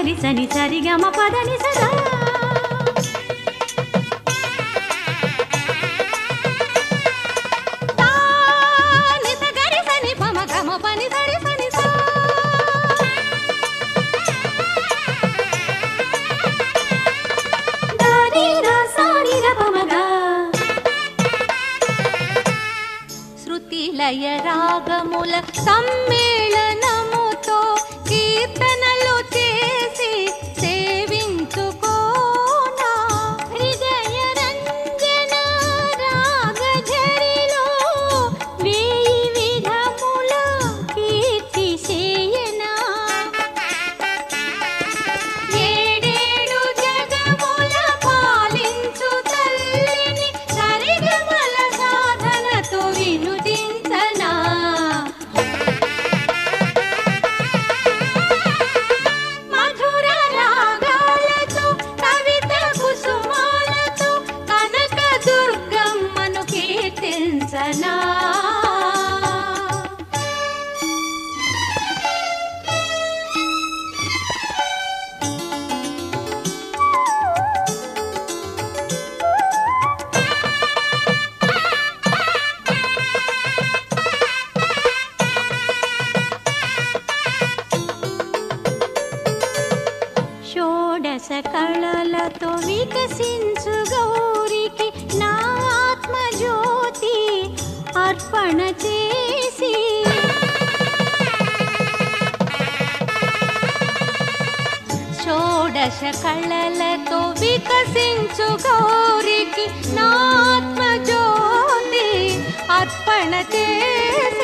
గరి సని సరి గమ పదని సదా తా ని స గరి సని పమ గమ పని సరి సని సా దారి రా సాని ర పమ గా శృతి లయ రాగముల సమ్మేళనముతో కీర్తనలు చేసి సేవించుకోనా హృదయ రంజన రాగఝరిలో వేయి విధముల కీర్తి చేయనా ఏడేడు జగముల పాలించు తల్లిని సరిగమల సాధనతో వినుదించనా మధుర రాగాలతో కవిత కుసుమాలతో కనక దుర్గమ్మను కీర్తించనా షోడశ కళలతో వికసించు గౌరికి నా ఆత్మజ్యోతి అర్పణ చేసి షోడశ కళలతో వికసించు గౌరికి నా ఆత్మజ్యోతి అర్పణ చేసి